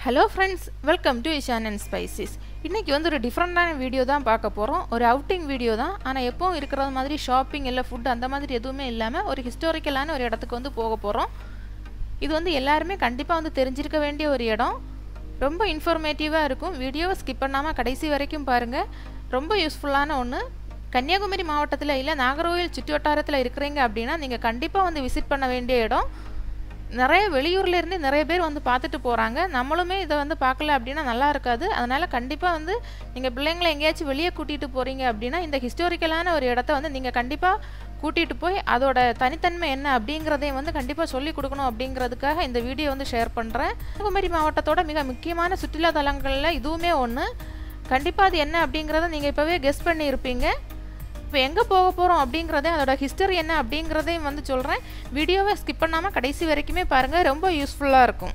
hello friends welcome to Ishan and spices இன்றைக்கி வந்து ஒரு டிஃப்ரெண்ட்டான வீடியோ தான் பார்க்க போகிறோம் ஒரு அவுட்டிங் வீடியோ தான் ஆனால் எப்பவும் இருக்கிறது மாதிரி ஷாப்பிங் இல்லை ஃபுட் அந்த மாதிரி எதுவுமே இல்லாமல் ஒரு ஹிஸ்டாரிக்கலான ஒரு இடத்துக்கு வந்து போக போகிறோம் இது வந்து எல்லாருமே கண்டிப்பாக வந்து தெரிஞ்சிருக்க வேண்டிய ஒரு இடம் ரொம்ப இன்ஃபர்மேட்டிவாக இருக்கும் வீடியோவை ஸ்கிப் பண்ணாமல் கடைசி வரைக்கும் பாருங்கள் ரொம்ப யூஸ்ஃபுல்லான ஒன்று கன்னியாகுமரி மாவட்டத்தில் இல்லை நாகர்கோவில் சுற்று வட்டாரத்தில் இருக்கிறீங்க அப்படின்னா நீங்கள் கண்டிப்பாக வந்து விசிட் பண்ண வேண்டிய இடம் நிறைய வெளியூர்லேருந்து நிறைய பேர் வந்து பார்த்துட்டு போகிறாங்க நம்மளுமே இதை வந்து பார்க்கல அப்படின்னா நல்லா இருக்காது அதனால் கண்டிப்பாக வந்து நீங்கள் பிள்ளைங்களை எங்கேயாச்சும் வெளியே கூட்டிகிட்டு போகிறீங்க அப்படின்னா இந்த ஹிஸ்டாரிக்கலான ஒரு இடத்த வந்து நீங்கள் கண்டிப்பாக கூட்டிகிட்டு போய் அதோட தனித்தன்மை என்ன அப்படிங்கிறதையும் வந்து கண்டிப்பாக சொல்லிக் கொடுக்கணும் அப்படிங்கிறதுக்காக இந்த வீடியோ வந்து ஷேர் பண்ணுறேன் கன்னியாகுமரி மாவட்டத்தோட மிக முக்கியமான சுற்றுலா தலங்களில் இதுவுமே ஒன்று கண்டிப்பாக அது என்ன அப்படிங்கிறத நீங்கள் இப்போவே கெஸ் பண்ணியிருப்பீங்க இப்போ எங்கே போக போகிறோம் அப்படிங்கிறதே அதோட ஹிஸ்டரி என்ன அப்படிங்கிறதையும் வந்து சொல்கிறேன் வீடியோவை ஸ்கிப் பண்ணாமல் கடைசி வரைக்குமே பாருங்கள் ரொம்ப யூஸ்ஃபுல்லாக இருக்கும்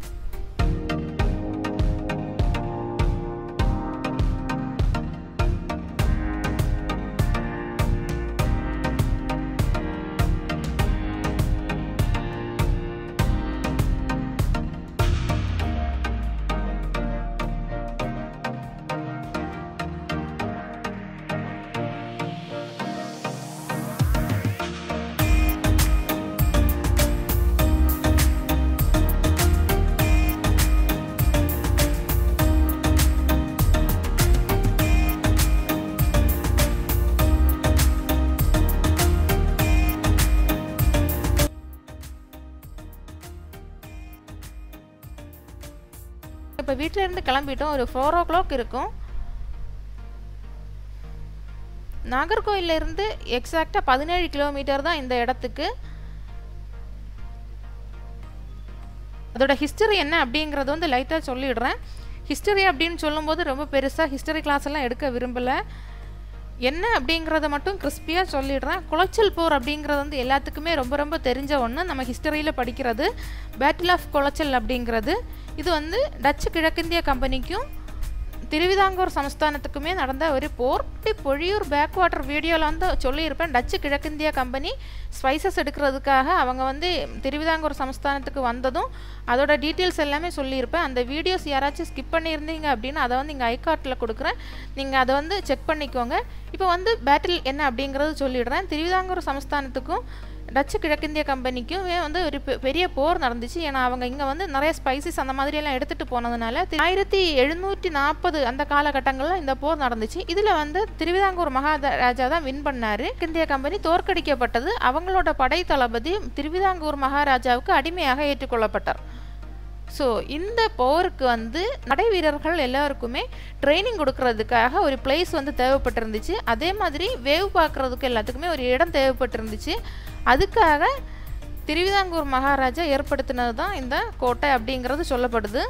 இப்போ வீட்டிலேருந்து கிளம்பிட்டோம் ஒரு ஃபோர் ஓ கிளாக் இருக்கும் நாகர்கோயிலேருந்து எக்ஸாக்டாக பதினேழு கிலோமீட்டர் தான் இந்த இடத்துக்கு அதோட ஹிஸ்டரி என்ன அப்படிங்கிறது வந்து லைட்டாக சொல்லிடுறேன் ஹிஸ்டரி அப்படின்னு சொல்லும்போது ரொம்ப பெருசாக ஹிஸ்டரி கிளாஸ் எல்லாம் எடுக்க விரும்பலை என்ன அப்படிங்கிறத மட்டும் கிறிஸ்பியாக சொல்லிடுறேன் குளச்சல் போர் அப்படிங்கிறது வந்து எல்லாத்துக்குமே ரொம்ப ரொம்ப தெரிஞ்ச ஒன்று நம்ம ஹிஸ்டரியில் படிக்கிறது பேட்டில் ஆஃப் குளச்சல் அப்படிங்கிறது இது வந்து டச்சு கிழக்கிந்திய கம்பெனிக்கும் திருவிதாங்கூர் சமஸ்தானத்துக்குமே நடந்த ஒரு போர் பொழியூர் பேக் வாட்டர் வீடியோவில் வந்து சொல்லியிருப்பேன் டச்சு கிழக்கிந்திய கம்பெனி ஸ்பைசஸ் எடுக்கிறதுக்காக அவங்க வந்து திருவிதாங்கூர் சமஸ்தானத்துக்கு வந்ததும் அதோட டீட்டெயில்ஸ் எல்லாமே சொல்லியிருப்பேன் அந்த வீடியோஸ் யாராச்சும் ஸ்கிப் பண்ணியிருந்தீங்க அப்படின்னா அதை வந்து இங்கே ஐகார்ட்டில் கொடுக்குறேன் நீங்கள் அதை வந்து செக் பண்ணிக்கோங்க இப்போ வந்து பேட்டில் என்ன அப்படிங்கிறது சொல்லிடுறேன் திருவிதாங்கூர் சமஸ்தானத்துக்கும் டச்சு கிழக்கிந்திய கம்பெனிக்கும் வந்து ஒரு பெரிய போர் நடந்துச்சு ஏன்னா அவங்க இங்கே வந்து நிறைய ஸ்பைசஸ் அந்த மாதிரியெல்லாம் எடுத்துகிட்டு போனதுனால ஆயிரத்தி எழுநூற்றி நாற்பது அந்த காலகட்டங்களில் இந்த போர் நடந்துச்சு இதில் வந்து திருவிதாங்கூர் மகாராஜா தான் வின் பண்ணார் இந்திய கம்பெனி தோற்கடிக்கப்பட்டது அவங்களோட படை தளபதி திருவிதாங்கூர் மகாராஜாவுக்கு அடிமையாக ஏற்றுக்கொள்ளப்பட்டார் ஸோ இந்த போருக்கு வந்து நடை வீரர்கள் எல்லாருக்குமே ட்ரைனிங் கொடுக்கறதுக்காக ஒரு பிளேஸ் வந்து தேவைப்பட்டிருந்துச்சு அதே மாதிரி வேவ் பார்க்குறதுக்கு எல்லாத்துக்குமே ஒரு இடம் தேவைப்பட்டிருந்துச்சு அதுக்காக திருவிதாங்கூர் மகாராஜா ஏற்படுத்தினது தான் இந்த கோட்டை அப்படிங்கிறது சொல்லப்படுது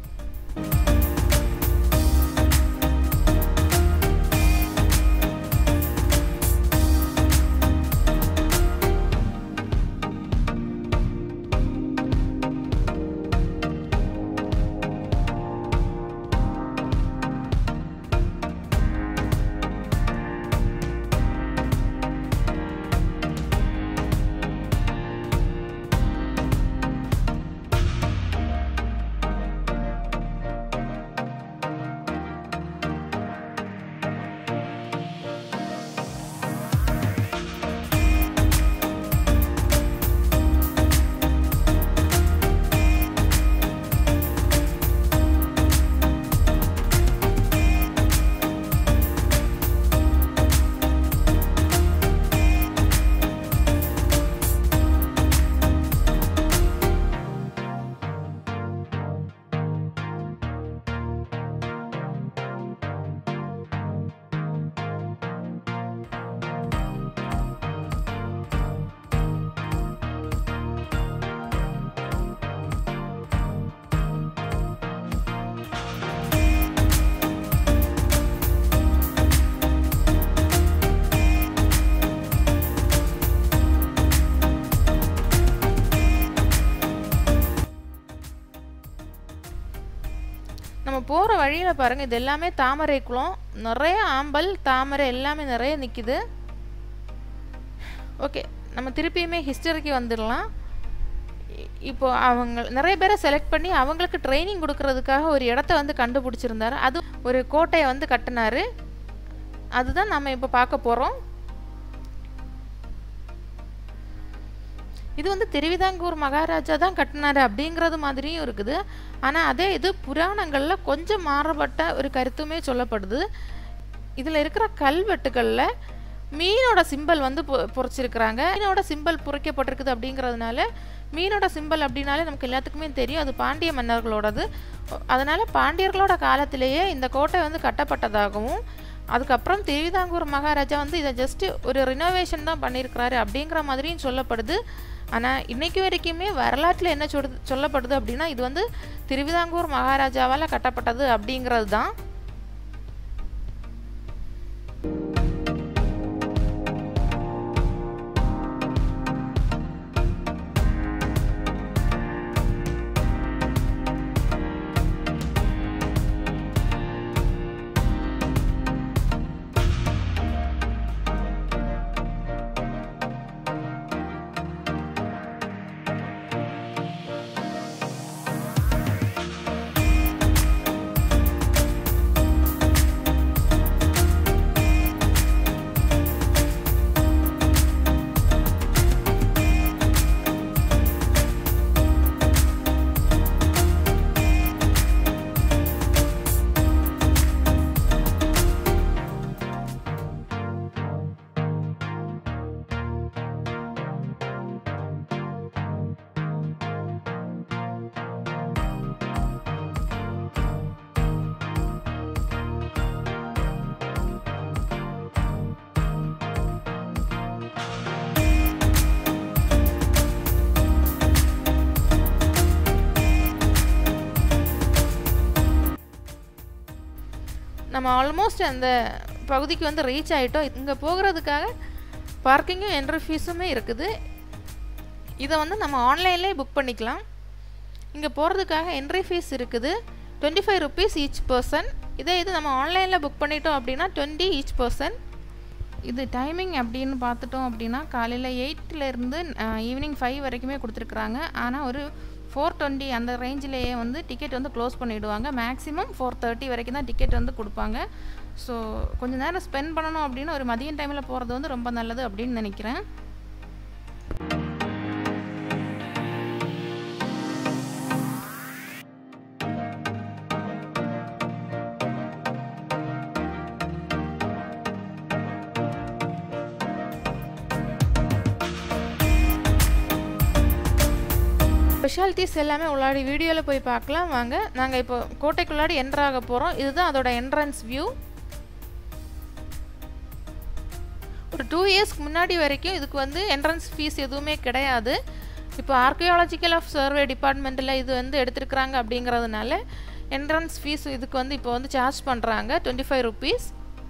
நம்ம போகிற வழியில் பாருங்கள் இது எல்லாமே தாமரை குளம் நிறைய ஆம்பல் தாமரை எல்லாமே நிறைய நிற்கிது ஓகே நம்ம திருப்பியுமே ஹிஸ்டரிக்கு வந்துடலாம் இப்போ அவங்க நிறைய பேரை செலக்ட் பண்ணி அவங்களுக்கு ட்ரைனிங் கொடுக்கறதுக்காக ஒரு இடத்த வந்து கண்டுபிடிச்சிருந்தாரு அது ஒரு கோட்டையை வந்து கட்டினாரு அதுதான் நம்ம இப்போ பார்க்க போகிறோம் இது வந்து திருவிதாங்கூர் மகாராஜா தான் கட்டினாரு அப்படிங்கிறது மாதிரியும் இருக்குது ஆனால் அதே இது புராணங்களில் கொஞ்சம் மாறுபட்ட ஒரு கருத்துமே சொல்லப்படுது இதில் இருக்கிற கல்வெட்டுகளில் மீனோட சிம்பல் வந்து பொ- பொறிச்சிருக்கிறாங்க மீனோட சிம்பல் பொறிக்கப்பட்டிருக்குது அப்படிங்கிறதுனால மீனோட சிம்பல் அப்படின்னாலே நமக்கு எல்லாத்துக்குமே தெரியும் அது பாண்டிய மன்னர்களோடது அதனால பாண்டியர்களோட காலத்திலேயே இந்த கோட்டை வந்து கட்டப்பட்டதாகவும் அதுக்கப்புறம் திருவிதாங்கூர் மகாராஜா வந்து இதை ஜஸ்ட் ஒரு ரினோவேஷன் தான் பண்ணியிருக்கிறாரு அப்படிங்கிற மாதிரியும் சொல்லப்படுது ஆனால் இன்னைக்கு வரைக்குமே வரலாற்றில் என்ன சொல் சொல்லப்படுது அப்படின்னா இது வந்து திருவிதாங்கூர் மகாராஜாவால் கட்டப்பட்டது அப்படிங்கிறது தான் நம்ம ஆல்மோஸ்ட் அந்த பகுதிக்கு வந்து ரீச் ஆகிட்டோம் இங்கே போகிறதுக்காக பார்க்கிங்கும் என்ட்ரி ஃபீஸுமே இருக்குது இதை வந்து நம்ம ஆன்லைன்லேயே புக் பண்ணிக்கலாம் இங்கே போகிறதுக்காக என்ட்ரி ஃபீஸ் இருக்குது twenty five rupees each person இதே இது நம்ம ஆன்லைனில் புக் பண்ணிட்டோம் அப்படின்னா டுவெண்ட்டி ஈச் பர்சன் இது டைமிங் அப்படின்னு பார்த்துட்டோம் அப்படின்னா காலையில் எயிட்லேருந்து ஈவினிங் ஃபைவ் வரைக்குமே கொடுத்துருக்குறாங்க ஆனால் ஒரு ஃபோர் டுவெண்ட்டி அந்த ரேஞ்சிலேயே வந்து டிக்கெட் வந்து க்ளோஸ் பண்ணிவிடுவாங்க மேக்ஸிமம் ஃபோர் தேர்ட்டி வரைக்கும் தான் டிக்கெட் வந்து கொடுப்பாங்க ஸோ கொஞ்சம் நேரம் ஸ்பெண்ட் பண்ணணும் அப்படின்னு ஒரு மதியம் டைமில் போகிறது வந்து ரொம்ப நல்லது அப்படின்னு நினைக்கிறேன் ஸ்பெஷாலிட்டிஸ் எல்லாமே உள்ளாடி வீடியோவில் போய் பார்க்கலாம் வாங்க நாங்கள் இப்போ கோட்டைக்குள்ளாடி என்ட்ரு ஆக போகிறோம் இதுதான் அதோட என்ட்ரன்ஸ் வியூ ஒரு டூ இயர்ஸ்க்கு முன்னாடி வரைக்கும் இதுக்கு வந்து என்ட்ரன்ஸ் ஃபீஸ் எதுவுமே கிடையாது இப்போ ஆர்கியாலஜிக்கல் ஆஃப் சர்வே டிபார்ட்மெண்ட்டில் இது வந்து எடுத்திருக்கிறாங்க அப்படிங்கிறதுனால என்ட்ரன்ஸ் ஃபீஸ் இதுக்கு வந்து இப்போ வந்து சார்ஜ் பண்ணுறாங்க டுவெண்ட்டி ஃபைவ் ருபீஸ்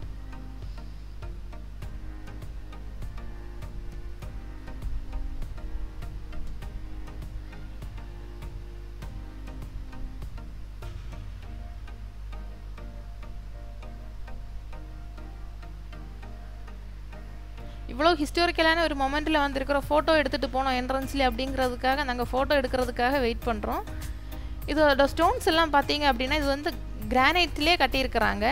இவ்வளோ ஹிஸ்டாரிக்கலான ஒரு மொமெண்ட்டில் வந்திருக்கிற ஃபோட்டோ எடுத்துகிட்டு போனோம் என்ட்ரன்ஸில் அப்படிங்கிறதுக்காக நாங்கள் ஃபோட்டோ எடுக்கிறதுக்காக வெயிட் பண்ணுறோம் இதோட ஸ்டோன்ஸ் எல்லாம் பார்த்தீங்க அப்படின்னா இது வந்து கிரானைட்லேயே கட்டியிருக்கிறாங்க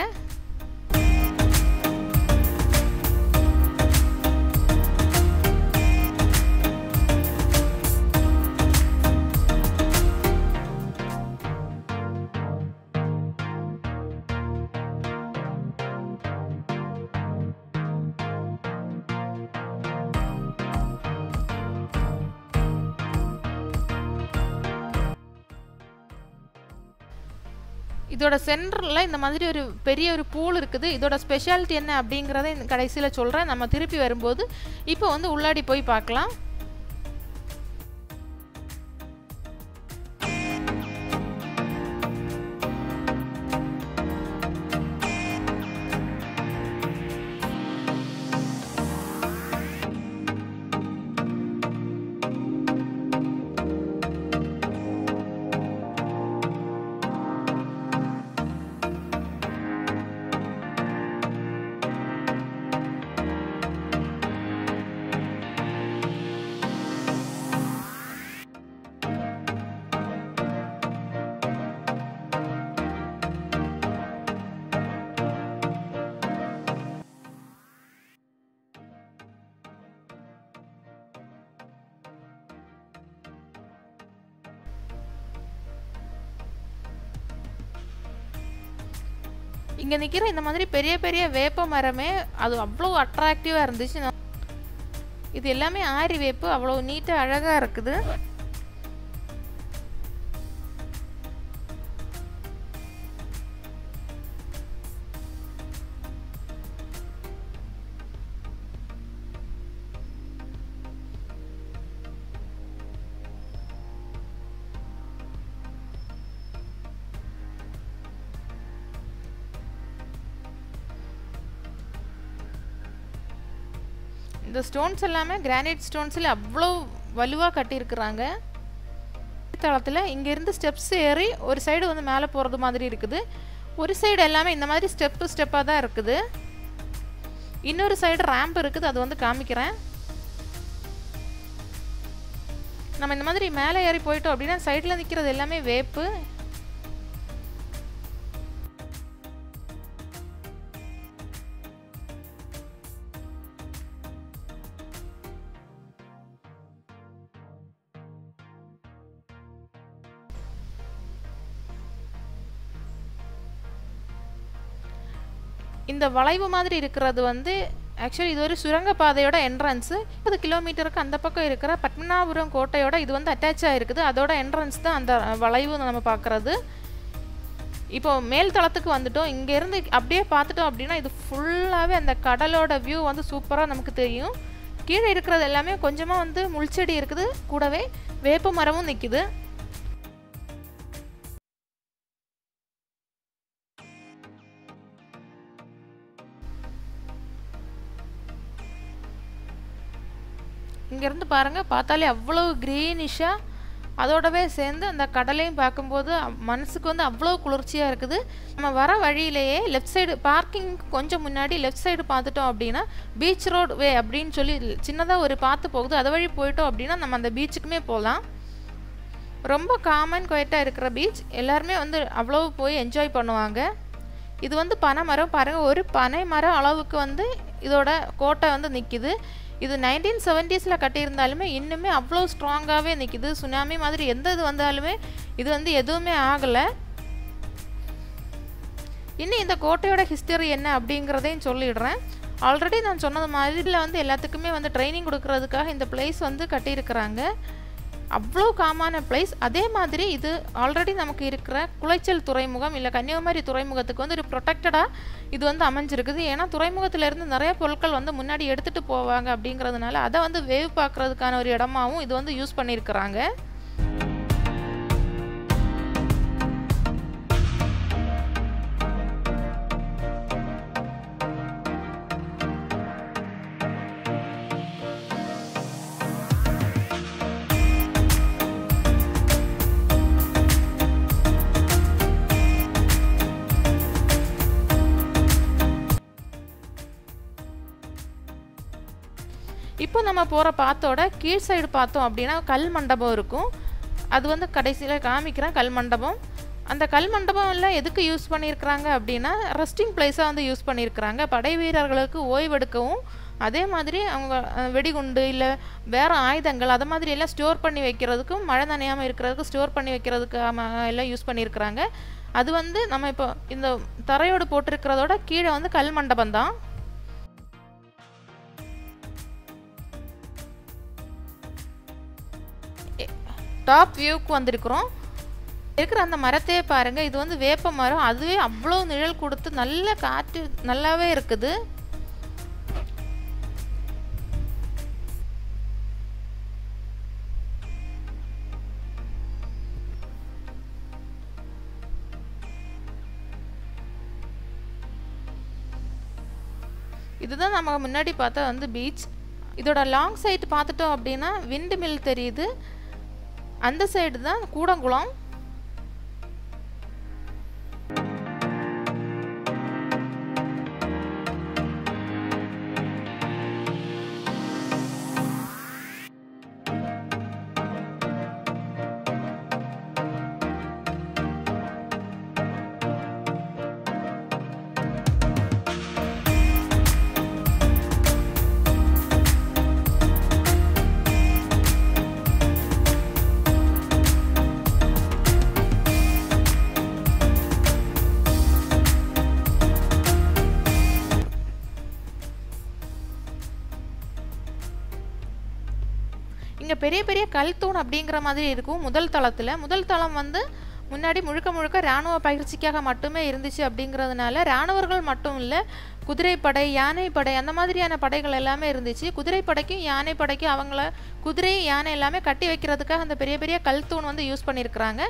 இதோட சென்டரில் இந்த மாதிரி ஒரு பெரிய ஒரு பூல் இருக்குது இதோட ஸ்பெஷாலிட்டி என்ன அப்படிங்கிறத இந்த கடைசியில் சொல்கிறேன் நம்ம திருப்பி வரும்போது இப்போ வந்து உள்ளாடி போய் பார்க்கலாம் இங்கே நிற்கிற இந்த மாதிரி பெரிய பெரிய வேப்ப மரமே அது அவ்வளோ அட்ராக்டிவாக இருந்துச்சு நான் இது எல்லாமே ஆரி வேப்பு அவ்வளோ நீட்டாக அழகாக இருக்குது இந்த ஸ்டோன்ஸ் எல்லாமே கிரானைட் ஸ்டோன்ஸில் அவ்வளோ வலுவாக கட்டியிருக்கிறாங்க தளத்தில் இங்கேருந்து ஸ்டெப்ஸ் ஏறி ஒரு சைடு வந்து மேலே போகிறது மாதிரி இருக்குது ஒரு சைடு எல்லாமே இந்த மாதிரி ஸ்டெப்பு ஸ்டெப்பாக தான் இருக்குது இன்னொரு சைடு ரேம்ப் இருக்குது அது வந்து காமிக்கிறேன் நம்ம இந்த மாதிரி மேலே ஏறி போயிட்டோம் அப்படின்னா சைடில் நிற்கிறது எல்லாமே வேப்பு இந்த வளைவு மாதிரி இருக்கிறது வந்து ஆக்சுவலி இது ஒரு சுரங்கப்பாதையோட என்ட்ரன்ஸு முப்பது கிலோமீட்டருக்கு அந்த பக்கம் இருக்கிற பத்மநாபுரம் கோட்டையோட இது வந்து அட்டாச் ஆகிருக்குது அதோட என்ட்ரன்ஸ் தான் அந்த வளைவு நம்ம பார்க்குறது இப்போ மேல் தளத்துக்கு வந்துட்டோம் இங்கேருந்து அப்படியே பார்த்துட்டோம் அப்படின்னா இது ஃபுல்லாகவே அந்த கடலோட வியூ வந்து சூப்பராக நமக்கு தெரியும் கீழே இருக்கிறது எல்லாமே கொஞ்சமாக வந்து முள்செடி இருக்குது கூடவே வேப்ப மரமும் நிற்கிது இங்கேருந்து பாருங்கள் பார்த்தாலே அவ்வளோ க்ரீனிஷாக அதோடவே சேர்ந்து அந்த கடலையும் பார்க்கும்போது அ- மனசுக்கு வந்து அவ்வளோ குளிர்ச்சியாக இருக்குது நம்ம வர வழியிலேயே லெஃப்ட் சைடு பார்க்கிங் கொஞ்சம் முன்னாடி லெஃப்ட் சைடு பார்த்துட்டோம் அப்படின்னா பீச் ரோடு வே அப்படின்னு சொல்லி சின்னதாக ஒரு பார்த்து போகுது அது வழி போயிட்டோம் அப்படின்னா நம்ம அந்த பீச்சுக்குமே போகலாம் ரொம்ப காமன் குவைட்டாக இருக்கிற பீச் எல்லாருமே வந்து அவ்வளோ போய் என்ஜாய் பண்ணுவாங்க இது வந்து பனை மரம் பாருங்கள் ஒரு பனை மரம் அளவுக்கு வந்து இதோட கோட்டை வந்து நிற்கிது இது நைன்டீன் செவன்ட்டீஸில் கட்டியிருந்தாலுமே இன்னுமே அவ்வளோ ஸ்ட்ராங்காகவே நிற்கிது சுனாமி மாதிரி எந்த இது வந்தாலுமே இது வந்து எதுவுமே ஆகலை இன்னும் இந்த கோட்டையோட ஹிஸ்டரி என்ன அப்படிங்கிறதையும் சொல்லிடுறேன் ஆல்ரெடி நான் சொன்னது மாதிரி இதில் வந்து எல்லாத்துக்குமே வந்து ட்ரைனிங் கொடுக்கறதுக்காக இந்த பிளேஸ் வந்து கட்டியிருக்கிறாங்க அவ்வளோ காமான பிளேஸ் அதே மாதிரி இது ஆல்ரெடி நமக்கு இருக்கிற குளைச்சல் துறைமுகம் இல்லை கன்னியாகுமரி துறைமுகத்துக்கு வந்து ஒரு ப்ரொடெக்டடாக இது வந்து அமைஞ்சிருக்குது ஏன்னா துறைமுகத்திலேருந்து நிறைய பொருட்கள் வந்து முன்னாடி எடுத்துகிட்டு போவாங்க அப்படிங்கிறதுனால அதை வந்து வேவ் பார்க்குறதுக்கான ஒரு இடமாவும் இது வந்து யூஸ் பண்ணியிருக்கிறாங்க இப்போ நம்ம போகிற பாத்தோட கீழ் சைடு பார்த்தோம் அப்படின்னா கல் மண்டபம் இருக்கும் அது வந்து கடைசியில் காமிக்கிறேன் கல் மண்டபம் அந்த கல் மண்டபம் எல்லாம் எதுக்கு யூஸ் பண்ணியிருக்கிறாங்க அப்படின்னா ரெஸ்டிங் பிளேஸாக வந்து யூஸ் பண்ணியிருக்கிறாங்க படை வீரர்களுக்கு ஓய்வெடுக்கவும் அதே மாதிரி அவங்க அஹ், வெடிகுண்டு இல்லை வேறு ஆயுதங்கள் அதை மாதிரி எல்லாம் ஸ்டோர் பண்ணி வைக்கிறதுக்கும் மழை நனையாமல் இருக்கிறதுக்கு ஸ்டோர் பண்ணி வைக்கிறதுக்கு ஆம, எல்லாம் யூஸ் பண்ணியிருக்கிறாங்க அது வந்து நம்ம இப்போ இந்த தரையோடு போட்டிருக்கிறதோட கீழே வந்து கல் மண்டபம் தான் டாப் வியூக்கு வந்திருக்கிறோம் இருக்கிற அந்த மரத்தையே பாருங்க இது வந்து வேப்ப மரம் அதுவே அவ்வளோ நிழல் கொடுத்து நல்ல காற்று நல்லாவே இருக்குது இதுதான் நம்ம முன்னாடி பார்த்தா வந்து பீச் இதோட லாங் சைடு பார்த்துட்டோம் அப்படின்னா விண்டு மில் தெரியுது அந்த சைடு தான் கூடங்குளம் பெரிய பெரிய கல் தூண் அப்படிங்கிற மாதிரி இருக்கும் முதல் தளத்தில் முதல் தளம் வந்து முன்னாடி முழுக்க முழுக்க இராணுவ பயிற்சிக்காக மட்டுமே இருந்துச்சு அப்படிங்கிறதுனால இராணுவர்கள் மட்டும் இல்லை குதிரைப்படை யானைப்படை அந்த மாதிரியான படைகள் எல்லாமே இருந்துச்சு குதிரைப்படைக்கும் யானைப்படைக்கும் அவங்கள குதிரை யானை எல்லாமே கட்டி வைக்கிறதுக்காக அந்த பெரிய பெரிய கல் தூண் வந்து யூஸ் பண்ணியிருக்கிறாங்க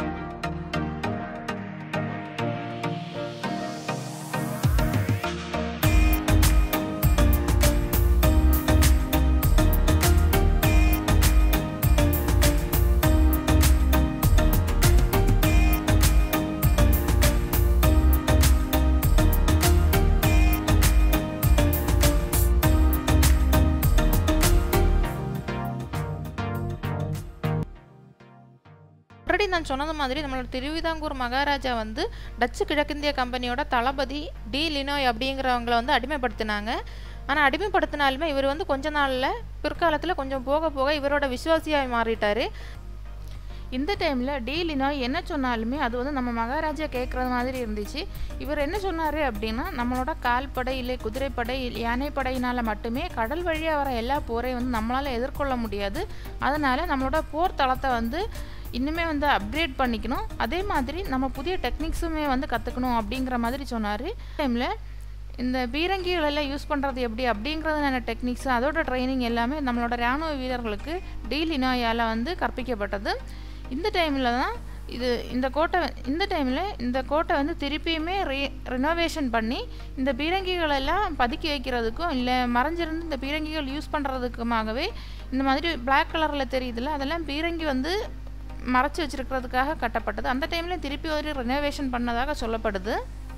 ஆல்ரெடி நான் சொன்னது மாதிரி நம்மளோட திருவிதாங்கூர் மகாராஜா வந்து டச்சு கிழக்கிந்திய கம்பெனியோட தளபதி டி லினோய் அப்படிங்கிறவங்கள வந்து அடிமைப்படுத்தினாங்க ஆனால் அடிமைப்படுத்தினாலுமே இவர் வந்து கொஞ்ச நாளில் பிற்காலத்தில் கொஞ்சம் போக போக இவரோட விசுவாசியாக மாறிட்டார் இந்த டைமில் டி லினோய் என்ன சொன்னாலுமே அது வந்து நம்ம மகாராஜா கேட்குற மாதிரி இருந்துச்சு இவர் என்ன சொன்னார் அப்படின்னா நம்மளோட கால்படை இல்லை குதிரைப்படை யானைப்படையினால் மட்டுமே கடல் வழியாக வர எல்லா போரையும் வந்து நம்மளால் எதிர்கொள்ள முடியாது அதனால் நம்மளோட போர் தளத்தை வந்து இன்னுமே வந்து அப்கிரேட் பண்ணிக்கணும் அதே மாதிரி நம்ம புதிய டெக்னிக்ஸுமே வந்து கற்றுக்கணும் அப்படிங்கிற மாதிரி சொன்னார் டைமில் இந்த பீரங்கிகள் எல்லாம் யூஸ் பண்ணுறது எப்படி அப்படிங்கிறதான டெக்னிக்ஸ் அதோட ட்ரைனிங் எல்லாமே நம்மளோட இராணுவ வீரர்களுக்கு டி லினோயால் வந்து கற்பிக்கப்பட்டது இந்த டைமில் தான் இது இந்த கோட்டை இந்த டைமில் இந்த கோட்டை வந்து திருப்பியுமே ரீ ரினோவேஷன் பண்ணி இந்த பீரங்கிகள் எல்லாம் பதுக்கி வைக்கிறதுக்கும் இல்லை மறைஞ்சிருந்து இந்த பீரங்கிகள் யூஸ் பண்ணுறதுக்குமாகவே இந்த மாதிரி பிளாக் கலரில் தெரியுதுல்ல அதெல்லாம் பீரங்கி வந்து மறைச்சி வச்சிருக்கிறதுக்காக கட்டப்பட்டது அந்த டைம்ல திருப்பி ஒரு ரினோவேஷன் பண்ணதாக சொல்லப்படுது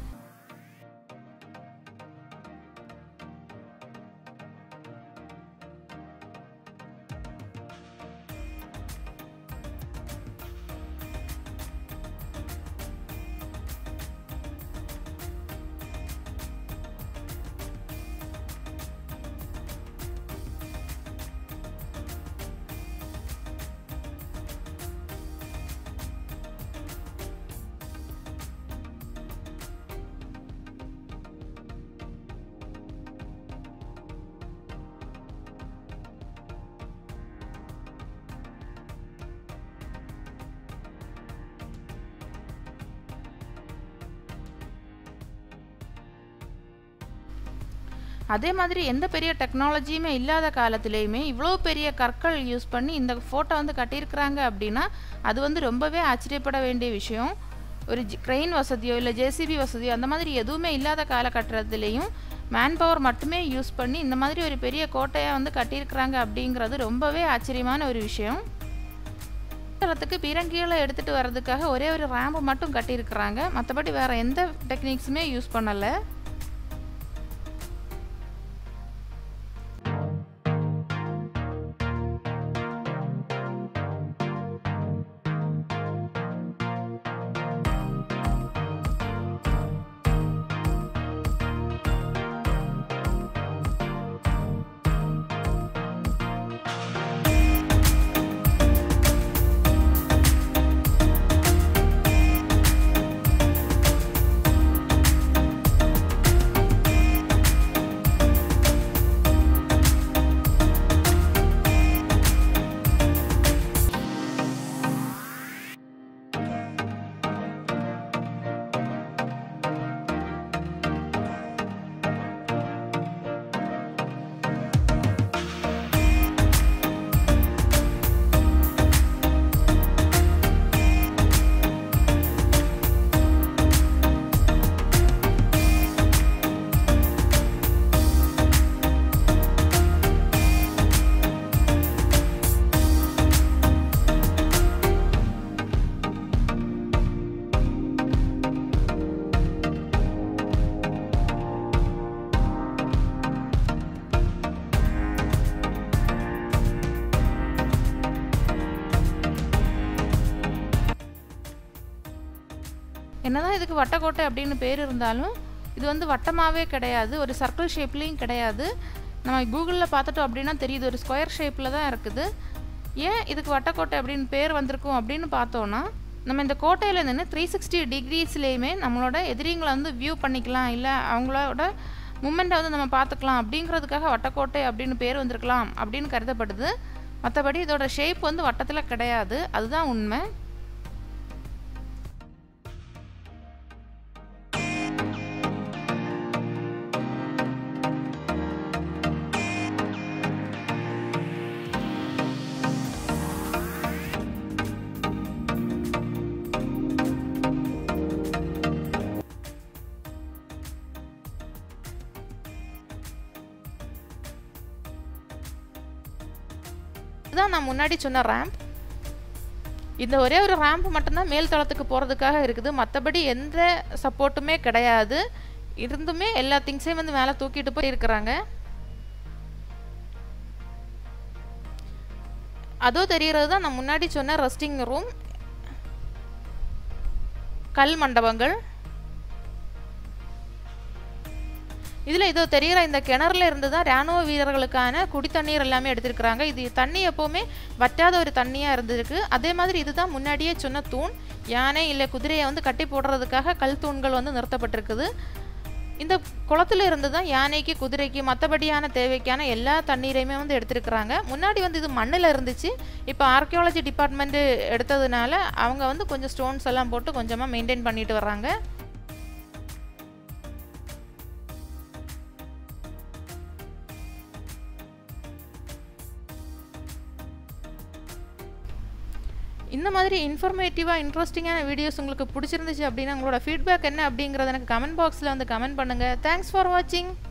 அதே மாதிரி எந்த பெரிய டெக்னாலஜியுமே இல்லாத காலத்துலேயுமே இவ்வளோ பெரிய கற்கள் யூஸ் பண்ணி இந்த ஃபோட்டோ வந்து கட்டியிருக்கிறாங்க அப்படின்னா அது வந்து ரொம்பவே ஆச்சரியப்பட வேண்டிய விஷயம் ஒரு க்ரெயின் வசதியோ இல்லை ஜேசிபி வசதியோ அந்த மாதிரி எதுவுமே இல்லாத காலகட்டத்திலையும் மேன் பவர் மட்டுமே யூஸ் பண்ணி இந்த மாதிரி ஒரு பெரிய கோட்டையை வந்து கட்டியிருக்கிறாங்க அப்படிங்கிறது ரொம்பவே ஆச்சரியமான ஒரு விஷயம் தளத்துக்கு பீரங்கிகளை எடுத்துகிட்டு வர்றதுக்காக ஒரே ஒரு ரேம்பு மட்டும் கட்டியிருக்கிறாங்க மற்றபடி வேறு எந்த டெக்னிக்ஸுமே யூஸ் பண்ணலை என்னதான் இதுக்கு வட்டக்கோட்டை அப்படின்னு பேர் இருந்தாலும் இது வந்து வட்டமாகவே கிடையாது ஒரு சர்க்கிள் ஷேப்லேயும் கிடையாது நம்ம கூகுளில் பார்த்துட்டோம் அப்படின்னா தெரியுது ஒரு ஸ்கொயர் ஷேப்பில் தான் இருக்குது ஏன் இதுக்கு வட்டக்கோட்டை அப்படின்னு பேர் வந்திருக்கும் அப்படின்னு பார்த்தோன்னா நம்ம இந்த கோட்டையில் நின்று த்ரீ சிக்ஸ்டி டிகிரிஸ்லேயுமே நம்மளோட எதிரிங்களை வந்து வியூ பண்ணிக்கலாம் இல்லை அவங்களோட மூமெண்ட்டை வந்து நம்ம பார்த்துக்கலாம் அப்படிங்கிறதுக்காக வட்டக்கோட்டை அப்படின்னு பேர் வந்திருக்கலாம் அப்படின்னு கருதப்படுது மற்றபடி இதோட ஷேப் வந்து வட்டத்தில் கிடையாது அதுதான் உண்மை இதுதான் நான் முன்னாடி சொன்ன ரேம்ப் இந்த ஒரே ஒரு ரேம்ப் மட்டும்தான் மேல் தளத்துக்கு போகிறதுக்காக இருக்குது மற்றபடி எந்த சப்போர்ட்டுமே கிடையாது இருந்துமே எல்லா திங்ஸையும் வந்து மேலே தூக்கிட்டு போய் இருக்கிறாங்க அதோ தெரிகிறது தான் நான் முன்னாடி சொன்ன ரெஸ்டிங் ரூம் கல் மண்டபங்கள் இதில் இதோ தெரிகிற இந்த கிணறுல இருந்து தான் ராணுவ வீரர்களுக்கான குடி தண்ணீர் எல்லாமே எடுத்திருக்கிறாங்க இது தண்ணி எப்போவுமே வറ്റാத ஒரு தண்ணியாக இருந்திருக்கு அதே மாதிரி இதுதான் முன்னாடியே சொன்ன தூண் யானை இல்லை குதிரையை வந்து கட்டி போடுறதுக்காக கல் தூண்கள் வந்து நிறுத்தப்பட்டிருக்குது இந்த குளத்துல இருந்து தான் யானைக்கு குதிரைக்கு மற்றபடியான தேவைக்கான எல்லா தண்ணீரையுமே வந்து எடுத்திருக்கிறாங்க முன்னாடி வந்து இது மண்ணில் இருந்துச்சு இப்போ ஆர்கியாலஜி டிபார்ட்மெண்ட்டு எடுத்ததுனால அவங்க வந்து கொஞ்சம் ஸ்டோன்ஸ் எல்லாம் போட்டு கொஞ்சமாக மெயின்டைன் பண்ணிட்டு வர்றாங்க இந்த மாதிரி இன்ஃபர்மேட்டிவாக இன்ட்ரெஸ்டிங்கான வீடியோஸ் உங்களுக்கு பிடிச்சிருந்துச்சு அப்படின்னா உங்களோட ஃபீட்பேக் என்ன அப்படிங்கிறத எனக்கு கமெண்ட் பாக்ஸில் வந்து கமெண்ட் பண்ணுங்கள் தேங்க்ஸ் ஃபார் வாட்சிங்